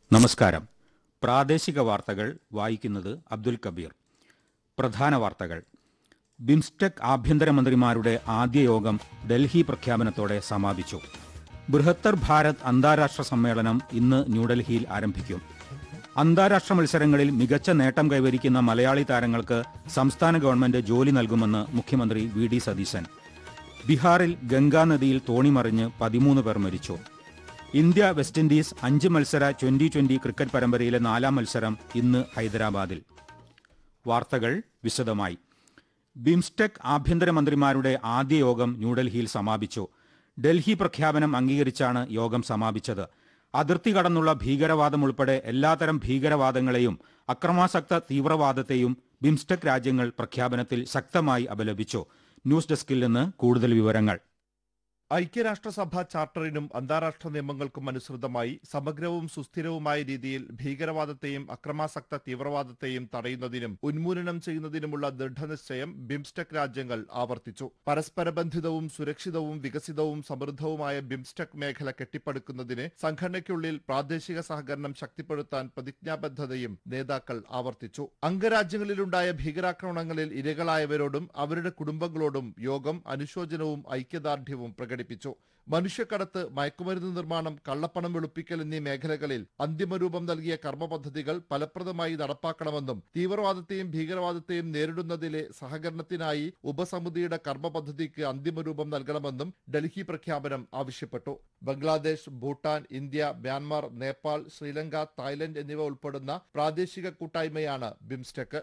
നമസ്കാരം പ്രാദേശിക വാർത്തകൾ വായിക്കുന്നത് അബ്ദുൽ കബീർ പ്രധാന വാർത്തകൾ ബിംസ്റ്റെക് ആഭ്യന്തരമന്ത്രിമാരുടെ ആദ്യ യോഗം ഡൽഹി പ്രഖ്യാപനത്തോടെ സമാപിച്ചു ബൃഹത്തർ ഭാരത് അന്താരാഷ്ട്ര സമ്മേളനം ഇന്ന് ന്യൂഡൽഹിയിൽ ആരംഭിക്കും അന്താരാഷ്ട്ര മത്സരങ്ങളിൽ മികച്ച നേട്ടം കൈവരിക്കുന്ന മലയാളി താരങ്ങൾക്ക് സംസ്ഥാന ഗവൺമെന്റ് ജോലി നൽകുമെന്ന് മുഖ്യമന്ത്രി വി ഡി സതീശൻ ബീഹാറിൽ ഗംഗാനദിയിൽ തോണിമറിഞ്ഞ് പതിമൂന്ന് പേർ മരിച്ചു ഇന്ത്യ വെസ്റ്റ് ഇൻഡീസ് അഞ്ച് മത്സര ട്വന്റി ട്വന്റി ക്രിക്കറ്റ് പരമ്പരയിലെ നാലാം മത്സരം ഇന്ന് ഹൈദരാബാദിൽ വാർത്തകൾ വിശദമായി ബിംസ്റ്റെക് ആഭ്യന്തരമന്ത്രിമാരുടെ ആദ്യ യോഗം ന്യൂഡൽഹിയിൽ സമാപിച്ചു ഡൽഹി പ്രഖ്യാപനം അംഗീകരിച്ചാണ് യോഗം സമാപിച്ചത് അതിർത്തി കടന്നുള്ള ഭീകരവാദം ഉൾപ്പെടെ എല്ലാത്തരം ഭീകരവാദങ്ങളെയും അക്രമാസക്ത തീവ്രവാദത്തെയും ബിംസ്റ്റെക് രാജ്യങ്ങൾ പ്രഖ്യാപനത്തിൽ ശക്തമായി അപലപിച്ചു ന്യൂസ് ഡെസ്കിൽ നിന്ന് കൂടുതൽ വിവരങ്ങൾ ഐക്യരാഷ്ട്രസഭ ചാർട്ടറിനും അന്താരാഷ്ട്ര നിയമങ്ങൾക്കും അനുസൃതമായി സമഗ്രവും സുസ്ഥിരവുമായ രീതിയിൽ ഭീകരവാദത്തെയും അക്രമാസക്ത തീവ്രവാദത്തെയും തടയുന്നതിനും ഉന്മൂലനം ചെയ്യുന്നതിനുമുള്ള ദൃഢനിശ്ചയം ബിംസ്റ്റെക് രാജ്യങ്ങൾ ആവർത്തിച്ചു പരസ്പര ബന്ധിതവും സുരക്ഷിതവും വികസിതവും സമൃദ്ധവുമായ ബിംസ്റ്റെക് മേഖല കെട്ടിപ്പടുക്കുന്നതിന് സംഘടനയ്ക്കുള്ളിൽ പ്രാദേശിക സഹകരണം ശക്തിപ്പെടുത്താൻ പ്രതിജ്ഞാബദ്ധതയും നേതാക്കൾ ആവർത്തിച്ചു അംഗരാജ്യങ്ങളിലുണ്ടായ ഭീകരാക്രമണങ്ങളിൽ ഇരകളായവരോടും അവരുടെ കുടുംബങ്ങളോടും യോഗം അനുശോചനവും ഐക്യദാർഢ്യവും പ്രകടിപ്പിച്ചു മനുഷ്യക്കടത്ത് മയക്കുമരുന്ന് നിർമ്മാണം കള്ളപ്പണം വെളുപ്പിക്കൽ എന്നീ മേഖലകളിൽ അന്തിമരൂപം നൽകിയ കർമ്മ പദ്ധതികൾ ഫലപ്രദമായി നടപ്പാക്കണമെന്നും തീവ്രവാദത്തെയും ഭീകരവാദത്തെയും നേരിടുന്നതിലെ സഹകരണത്തിനായി ഉപസമിതിയുടെ കർമ്മ പദ്ധതിക്ക് അന്തിമരൂപം നൽകണമെന്നും ഡൽഹി പ്രഖ്യാപനം ആവശ്യപ്പെട്ടു Bangladesh Bhutan India Myanmar Nepal Sri Lanka Thailand എന്നിവ ഉൾപ്പെടുന്ന പ്രാദേശിക കൂട്ടായ്മയാണ് ബിംസ്റ്റെക്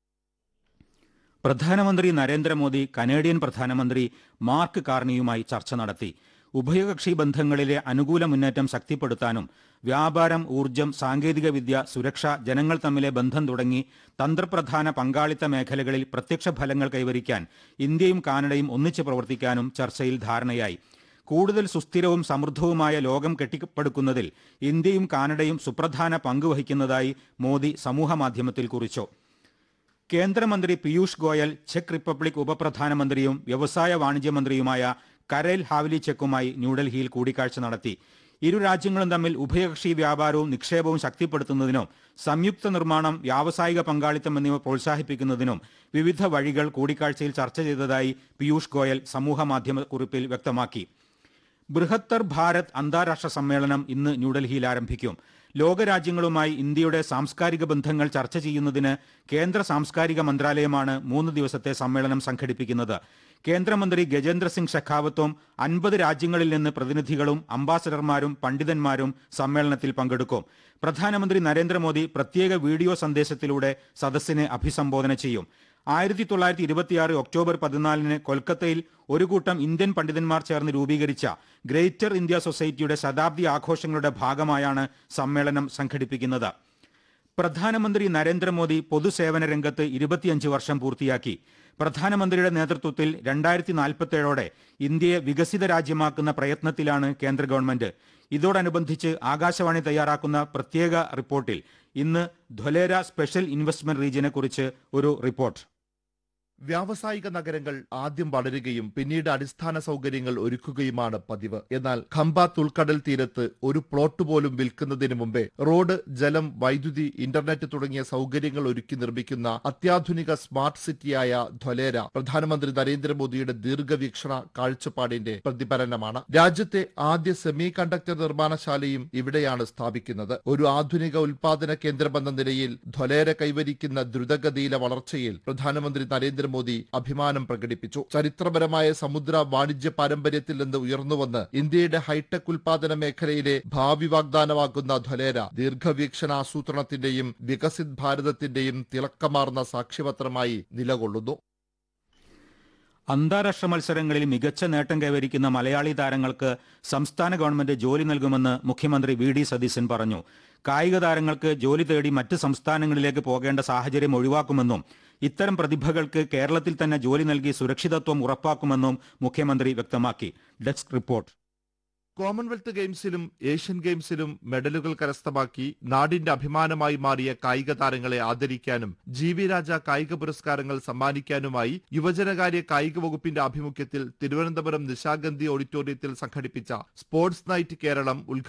പ്രധാനമന്ത്രി നരേന്ദ്രമോദി കനേഡിയൻ പ്രധാനമന്ത്രി മാർക്ക് കാർണിയുമായി ചർച്ച നടത്തി ഉഭയകക്ഷി ബന്ധങ്ങളിലെ അനുകൂല മുന്നേറ്റം ശക്തിപ്പെടുത്താനും വ്യാപാരം ഊർജ്ജം സാങ്കേതികവിദ്യ സുരക്ഷ ജനങ്ങൾ തമ്മിലെ ബന്ധം തുടങ്ങി തന്ത്രപ്രധാന പങ്കാളിത്ത മേഖലകളിൽ പ്രത്യക്ഷ ഫലങ്ങൾ കൈവരിക്കാൻ ഇന്ത്യയും കാനഡയും ഒന്നിച്ചു പ്രവർത്തിക്കാനും ചർച്ചയിൽ ധാരണയായി കൂടുതൽ സുസ്ഥിരവും സമൃദ്ധവുമായ ലോകം കെട്ടിപ്പടുക്കുന്നതിൽ ഇന്ത്യയും കാനഡയും സുപ്രധാന പങ്ക് വഹിക്കുന്നതായി മോദി സമൂഹമാധ്യമത്തിൽ കുറിച്ചു കേന്ദ്രമന്ത്രി പീയൂഷ് ഗോയൽ ചെക്ക് റിപ്പബ്ലിക് ഉപപ്രധാനമന്ത്രിയും വ്യവസായ വാണിജ്യ മന്ത്രിയുമായ കരേൽ ഹാവ്ലിച്ചെക്കുമായി ന്യൂഡൽഹിയിൽ കൂടിക്കാഴ്ച നടത്തി ഇരു രാജ്യങ്ങളും തമ്മിൽ ഉഭയകക്ഷി വ്യാപാരവും നിക്ഷേപവും ശക്തിപ്പെടുത്തുന്നതിനും സംയുക്ത നിർമ്മാണം വ്യാവസായിക പങ്കാളിത്തം എന്നിവ പ്രോത്സാഹിപ്പിക്കുന്നതിനും വിവിധ വഴികൾ കൂടിക്കാഴ്ചയിൽ ചർച്ച ചെയ്തതായി പീയൂഷ് ഗോയൽ സമൂഹമാധ്യമ കുറിപ്പിൽ വ്യക്തമാക്കി ബൃഹത്തർ ഭാരത് അന്താരാഷ്ട്ര സമ്മേളനം ഇന്ന് ന്യൂഡൽഹിയിൽ ആരംഭിക്കും ലോകരാജ്യങ്ങളുമായി ഇന്ത്യയുടെ സാംസ്കാരിക ബന്ധങ്ങൾ ചർച്ച ചെയ്യുന്നതിന് കേന്ദ്ര സാംസ്കാരിക മന്ത്രാലയമാണ് മൂന്ന് ദിവസത്തെ സമ്മേളനം സംഘടിപ്പിക്കുന്നത് കേന്ദ്രമന്ത്രി ഗജേന്ദ്ര സിംഗ് ഷെഖാവത്തും അൻപത് രാജ്യങ്ങളിൽ നിന്ന് പ്രതിനിധികളും അംബാസഡർമാരും പണ്ഡിതന്മാരും സമ്മേളനത്തിൽ പങ്കെടുക്കും പ്രധാനമന്ത്രി നരേന്ദ്രമോദി പ്രത്യേക വീഡിയോ സന്ദേശത്തിലൂടെ സദസ്സിനെ അഭിസംബോധന ചെയ്യും ആയിരത്തി തൊള്ളായിരത്തി ഇരുപത്തിയാറ് ഒക്ടോബർ പതിനാലിന് കൊൽക്കത്തയിൽ ഒരു കൂട്ടം ഇന്ത്യൻ പണ്ഡിതന്മാർ ചേർന്ന് രൂപീകരിച്ച ഗ്രേറ്റർ ഇന്ത്യ സൊസൈറ്റിയുടെ ശതാബ്ദി ആഘോഷങ്ങളുടെ ഭാഗമായാണ് സമ്മേളനം സംഘടിപ്പിക്കുന്നത് പ്രധാനമന്ത്രി നരേന്ദ്രമോദി പൊതുസേവന രംഗത്ത് ഇരുപത്തിയഞ്ച് വർഷം പൂർത്തിയാക്കി പ്രധാനമന്ത്രിയുടെ നേതൃത്വത്തിൽ രണ്ടായിരത്തി നാൽപ്പത്തേഴോടെ ഇന്ത്യയെ വികസിത രാജ്യമാക്കുന്ന പ്രയത്നത്തിലാണ് കേന്ദ്ര ഗവൺമെന്റ് ഇതോടനുബന്ധിച്ച് ആകാശവാണി തയ്യാറാക്കുന്ന പ്രത്യേക റിപ്പോർട്ടിൽ ഇന്ന് ധൊലേര സ്പെഷ്യൽ ഇൻവെസ്റ്റ്മെന്റ് റീജിയനെ കുറിച്ച് ഒരു റിപ്പോർട്ട് വ്യാവസായിക നഗരങ്ങൾ ആദ്യം വളരുകയും പിന്നീട് അടിസ്ഥാന സൗകര്യങ്ങൾ ഒരുക്കുകയുമാണ് പതിവ് എന്നാൽ ഖമ്പാത്ത് ഉൾക്കടൽ തീരത്ത് ഒരു പ്ലോട്ട് പോലും വിൽക്കുന്നതിന് മുമ്പേ റോഡ് ജലം വൈദ്യുതി ഇന്റർനെറ്റ് തുടങ്ങിയ സൗകര്യങ്ങൾ ഒരുക്കി നിർമ്മിക്കുന്ന അത്യാധുനിക സ്മാർട്ട് സിറ്റിയായ ധൊലേര പ്രധാനമന്ത്രി നരേന്ദ്രമോദിയുടെ ദീർഘവീക്ഷണ കാഴ്ചപ്പാടിന്റെ പ്രതിഫലനമാണ് രാജ്യത്തെ ആദ്യ സെമി കണ്ടക്ടർ നിർമ്മാണശാലയും ഇവിടെയാണ് സ്ഥാപിക്കുന്നത് ഒരു ആധുനിക ഉൽപാദന കേന്ദ്രമെന്ന നിലയിൽ ധൊലേര കൈവരിക്കുന്ന ദ്രുതഗതിയിലെ വളർച്ചയിൽ പ്രധാനമന്ത്രി നരേന്ദ്ര മോദി അഭിമാനം പ്രകടിപ്പിച്ചു ചരിത്രപരമായ സമുദ്ര വാണിജ്യ പാരമ്പര്യത്തിൽ നിന്ന് ഉയർന്നുവന്ന് ഇന്ത്യയുടെ ഹൈടെക് ഉൽപാദന മേഖലയിലെ ഭാവി വാഗ്ദാനമാക്കുന്ന ധൊലേര ദീർഘവീക്ഷണ ആസൂത്രണത്തിന്റെയും വികസിത് ഭാരതത്തിന്റെയും തിളക്കമാർന്ന സാക്ഷ്യപത്രമായി നിലകൊള്ളുന്നു അന്താരാഷ്ട്ര മത്സരങ്ങളിൽ മികച്ച നേട്ടം കൈവരിക്കുന്ന മലയാളി താരങ്ങൾക്ക് സംസ്ഥാന ഗവൺമെന്റ് ജോലി നൽകുമെന്ന് മുഖ്യമന്ത്രി വി ഡി സതീശൻ പറഞ്ഞു കായിക താരങ്ങൾക്ക് ജോലി തേടി മറ്റ് സംസ്ഥാനങ്ങളിലേക്ക് പോകേണ്ട സാഹചര്യം ഒഴിവാക്കുമെന്നും ഇത്തരം പ്രതിഭകൾക്ക് കേരളത്തിൽ തന്നെ ജോലി നൽകി സുരക്ഷിതത്വം ഉറപ്പാക്കുമെന്നും മുഖ്യമന്ത്രി വ്യക്തമാക്കി ഡെസ്ക് റിപ്പോർട്ട് കോമൺവെൽത്ത് ഗെയിംസിലും ഏഷ്യൻ ഗെയിംസിലും മെഡലുകൾ കരസ്ഥമാക്കി നാടിന്റെ അഭിമാനമായി മാറിയ കായിക താരങ്ങളെ ആദരിക്കാനും ജി വി രാജ കായിക പുരസ്കാരങ്ങൾ സമ്മാനിക്കാനുമായി യുവജനകാര്യ കായിക വകുപ്പിന്റെ ആഭിമുഖ്യത്തിൽ തിരുവനന്തപുരം നിശാഗന്ധി ഓഡിറ്റോറിയത്തിൽ സംഘടിപ്പിച്ച സ്പോർട്സ് നൈറ്റ് കേരളം ഉദ്ഘാടനം